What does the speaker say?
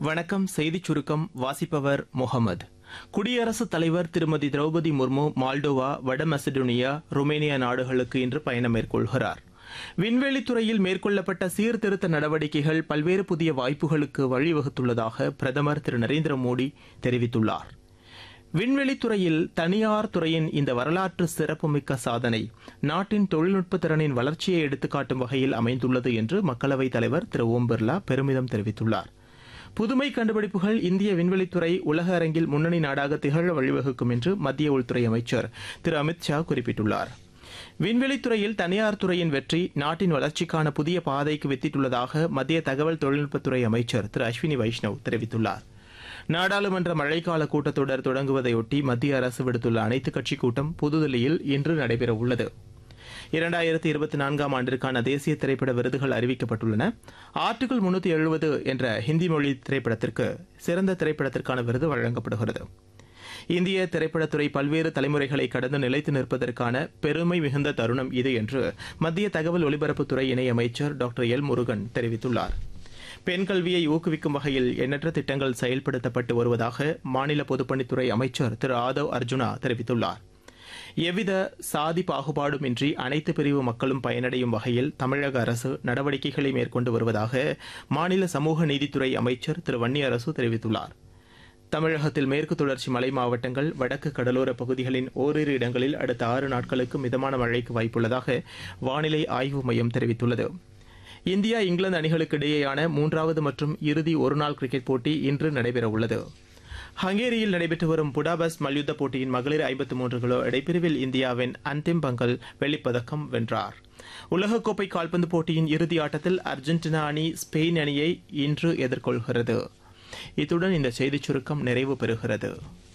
வணக்கம் செய்திச் சுருக்கம் வாசிப்பவர் முகமது குடியரசுத் தலைவர் திருமதி திரௌபதி முர்மு மால்டோவா வட மெசடோனியா ருமேனியா நாடுகளுக்கு இன்று பயணம் மேற்கொள்கிறார் விண்வெளித்துறையில் மேற்கொள்ளப்பட்ட சீர்திருத்த நடவடிக்கைகள் பல்வேறு புதிய வாய்ப்புகளுக்கு வழிவகுத்துள்ளதாக பிரதமர் திரு நரேந்திர மோடி தெரிவித்துள்ளார் விண்வெளித்துறையில் தனியார் துறையின் இந்த வரலாற்று சிறப்புமிக்க சாதனை நாட்டின் தொழில்நுட்ப திறனின் வளர்ச்சியை எடுத்துக்காட்டும் வகையில் அமைந்துள்ளது என்று மக்களவைத் தலைவர் திரு ஓம் பிர்லா பெருமிதம் தெரிவித்துள்ளார் புதுமை கண்டுபிடிப்புகள் இந்திய விண்வெளித்துறை உலக அரங்கில் முன்னணி நாடாக திகழ வழிவகுக்கும் என்று மத்திய உள்துறை அமைச்சர் திரு அமித் ஷா குறிப்பிட்டுள்ளார் விண்வெளித்துறையில் தனியார் துறையின் வெற்றி நாட்டின் வளர்ச்சிக்கான புதிய பாதைக்கு வித்திட்டுள்ளதாக மத்திய தகவல் தொழில்நுட்பத்துறை அமைச்சர் திரு அஸ்வினி வைஷ்ணவ் தெரிவித்துள்ளார் நாடாளுமன்ற மழைக்கால கூட்டத்தொடர் தொடங்குவதையொட்டி மத்திய அரசு விடுத்துள்ள அனைத்துக் கட்சி கூட்டம் புதுதில்லியில் இன்று நடைபெறவுள்ளது இரண்டாயிரத்தி இருபத்தி நான்காம் ஆண்டிற்கான தேசிய திரைப்பட விருதுகள் அறிவிக்கப்பட்டுள்ளன ஆர்டிகிள் முன்னூத்தி எழுபது என்ற ஹிந்தி மொழி திரைப்படத்திற்கு சிறந்த திரைப்படத்திற்கான விருது வழங்கப்படுகிறது இந்திய திரைப்படத்துறை பல்வேறு தலைமுறைகளை கடந்து நிலைத்து நிற்பதற்கான பெருமை மிகுந்த தருணம் இது என்று மத்திய தகவல் ஒலிபரப்புத்துறை இணையமைச்சர் டாக்டர் எல் முருகன் தெரிவித்துள்ளார் பெண் கல்வியை ஊக்குவிக்கும் வகையில் எண்ணற்ற திட்டங்கள் செயல்படுத்தப்பட்டு வருவதாக மாநில பொதுப்பணித்துறை அமைச்சர் திரு ஆதவ் அர்ஜுனா தெரிவித்துள்ளார் எவ்வித சாதி பாகுபாடுமின்றி அனைத்து பிரிவு மக்களும் பயனடையும் வகையில் தமிழக அரசு நடவடிக்கைகளை மேற்கொண்டு வருவதாக மாநில சமூக நீதித்துறை அமைச்சர் திரு வன்னியரசு தெரிவித்துள்ளார் தமிழகத்தில் மேற்கு தொடர்ச்சி மலை மாவட்டங்கள் வடக்கு கடலோர பகுதிகளின் ஓரிரு இடங்களில் அடுத்த ஆறு நாட்களுக்கு மிதமான மழைக்கு வாய்ப்புள்ளதாக வானிலை ஆய்வு மையம் தெரிவித்துள்ளது இந்தியா இங்கிலாந்து அணிகளுக்கு இடையேயான மூன்றாவது மற்றும் இறுதி ஒருநாள் கிரிக்கெட் போட்டி இன்று நடைபெறவுள்ளது ஹங்கேரியில் நடைபெற்று வரும் புடாபஸ் மல்யுத்த போட்டியின் மகளிர் ஐம்பத்து மூன்று கிலோ இடைப்பிரிவில் இந்தியாவின் அந்திம் பங்கல் வெள்ளிப்பதக்கம் வென்றார் உலகக்கோப்பை கால்பந்து போட்டியின் இறுதி ஆட்டத்தில் அர்ஜென்டினா அணி ஸ்பெயின் அணியை இன்று எதிர்கொள்கிறது இத்துடன் இந்த செய்திச் சுருக்கம் நிறைவு பெறுகிறது